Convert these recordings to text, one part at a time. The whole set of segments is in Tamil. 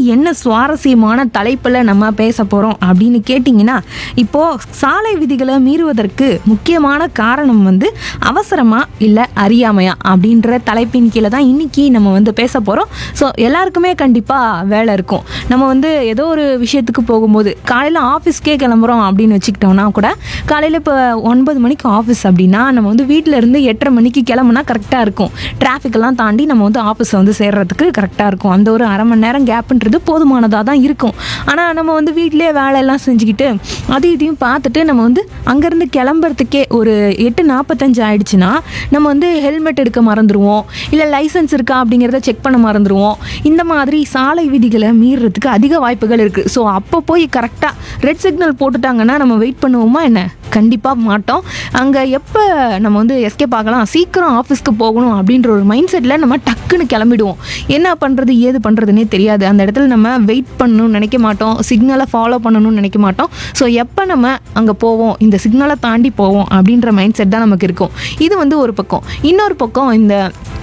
என்ன சுவாரஸ்யமான தலைப்பில் நம்ம பேச போகிறோம் அப்படின்னு கேட்டிங்கன்னா இப்போது சாலை விதிகளை மீறுவதற்கு முக்கியமான காரணம் வந்து அவசரமா இல்லை அறியாமையா அப்படின்ற தலைப்பின் கீழே தான் இன்னைக்கு நம்ம வந்து பேச போகிறோம் ஸோ எல்லாருக்குமே கண்டிப்பாக வேலை இருக்கும் நம்ம வந்து ஏதோ ஒரு விஷயத்துக்கு போகும்போது காலையில் ஆஃபீஸ்க்கே கிளம்புறோம் அப்படின்னு வச்சுக்கிட்டோம்னா கூட காலையில் இப்போ ஒன்பது மணிக்கு ஆஃபீஸ் அப்படின்னா நம்ம வந்து வீட்டில் இருந்து எட்டரை மணிக்கு கிளம்புனா கரெக்டாக இருக்கும் டிராஃபிக்கெல்லாம் தாண்டி நம்ம வந்து ஆஃபீஸை வந்து சேர்றதுக்கு கரெக்டாக இருக்கும் அந்த ஒரு அரை மணி நேரம் கேப்புன்றது போதுமானதாக தான் இருக்கும் ஆனால் நம்ம வந்து வீட்டிலேயே வேலையெல்லாம் செஞ்சுக்கிட்டு அது இதையும் பார்த்துட்டு நம்ம வந்து அங்கேருந்து கிளம்புறதுக்கே ஒரு எட்டு நாற்பத்தஞ்சு ஆயிடுச்சுன்னா நம்ம வந்து ஹெல்மெட் எடுக்க மறந்துடுவோம் இல்லை லைசன்ஸ் இருக்கா அப்படிங்கிறத செக் பண்ண மறந்துடுவோம் இந்த மாதிரி சாலை விதிகளை மீறுறதுக்கு அதிக வாய்ப்புகள் இருக்குது ஸோ அப்போ போய் கரெக்டாக ரெட் சிக்னல் போட்டுட்டாங்கன்னா நம்ம வெயிட் பண்ணுவோமா என்ன கண்டிப்பாக மாட்டோம் அங்கே எப்போ நம்ம வந்து எஸ்கேப் ஆகலாம் சீக்கிரம் ஆஃபீஸ்க்கு போகணும் அப்படின்ற ஒரு மைண்ட் செட்டில் நம்ம டக்குன்னு கிளம்பிடுவோம் என்ன பண்ணுறது ஏது பண்ணுறதுனே தெரியாது அந்த இடத்துல நம்ம வெயிட் பண்ணணும்னு நினைக்க மாட்டோம் சிக்னலை ஃபாலோ பண்ணணும்னு நினைக்க மாட்டோம் ஸோ எப்போ நம்ம அங்கே போவோம் இந்த சிக்னலை தாண்டி போவோம் அப்படின்ற மைண்ட் செட் தான் நமக்கு இருக்கும் இது வந்து ஒரு பக்கம் இன்னொரு பக்கம் இந்த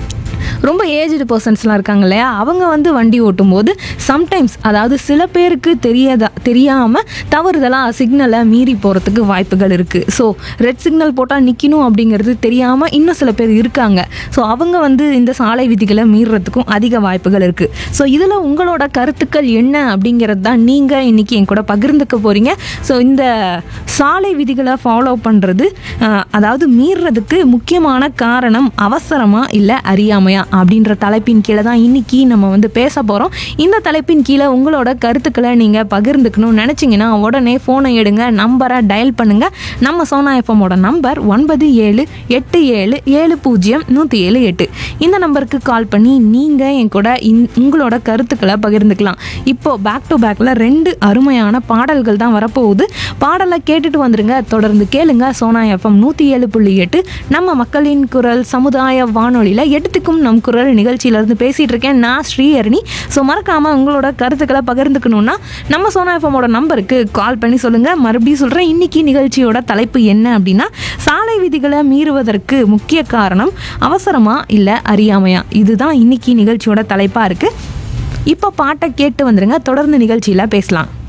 ரொம்ப ஏஜ்டு பர்சன்ஸ்லாம் இருக்காங்க இல்லையா அவங்க வந்து வண்டி ஓட்டும்போது சம்டைம்ஸ் அதாவது சில பேருக்கு தெரியாதா தெரியாமல் தவறுதலாக சிக்னலை மீறி போகிறதுக்கு வாய்ப்புகள் இருக்குது ஸோ ரெட் சிக்னல் போட்டால் நிற்கணும் அப்படிங்கிறது தெரியாமல் இன்னும் சில பேர் இருக்காங்க ஸோ அவங்க வந்து இந்த சாலை விதிகளை மீறுறதுக்கும் அதிக வாய்ப்புகள் இருக்குது ஸோ இதில் உங்களோட கருத்துக்கள் என்ன அப்படிங்கிறது தான் நீங்கள் இன்றைக்கி என் கூட பகிர்ந்துக்க போகிறீங்க ஸோ இந்த சாலை விதிகளை ஃபாலோ பண்ணுறது அதாவது மீறுறதுக்கு முக்கியமான காரணம் அவசரமா இல்லை அறியாமையா அப்படின்ற தலைப்பின் கீழே தான் இன்னைக்கு நம்ம வந்து பேச போகிறோம் இந்த தலைப்பின் கீழே உங்களோட கருத்துக்களை நீங்கள் பகிர்ந்துக்கணும்னு நினச்சிங்கன்னா உடனே ஃபோனை எடுங்க நம்பரை டயல் பண்ணுங்க நம்ம சோனா எஃப்எம்மோட நம்பர் ஒன்பது ஏழு எட்டு ஏழு ஏழு பூஜ்ஜியம் நூற்றி ஏழு எட்டு இந்த நம்பருக்கு கால் பண்ணி நீங்கள் என் கூட இந் உங்களோட கருத்துக்களை பகிர்ந்துக்கலாம் இப்போ பேக் டு பேக்கில் ரெண்டு அருமையான பாடல்கள் தான் வரப்போகுது பாடலை கேட்டுட்டு வந்துருங்க தொடர்ந்து கேளுங்க சோனா எஃப்எம் நூற்றி ஏழு புள்ளி எட்டு நம்ம மக்களின் குரல் சமுதாய வானொலியில் எட்டுத்துக்கும் நம் குரல் நிகழ்ச்சியிலேருந்து பேசிகிட்டு இருக்கேன் நான் ஸ்ரீஹரணி ஸோ மறக்காமல் உங்களோட கருத்துக்களை பகிர்ந்துக்கணுன்னா நம்ம சோனா எஃப்எம்மோட நம்பருக்கு கால் பண்ணி சொல்லுங்கள் மறுபடியும் சொல்கிறேன் இன்னைக்கு நிகழ்ச்சியோட தலைப்பு என்ன அப்படின்னா சாலை விதிகளை மீறுவதற்கு முக்கிய காரணம் அவசரமா இல்லை அறியாமையா இதுதான் இன்னைக்கு நிகழ்ச்சியோட தலைப்பாக இருக்குது இப்போ பாட்டை கேட்டு வந்துருங்க தொடர்ந்து நிகழ்ச்சியில் பேசலாம்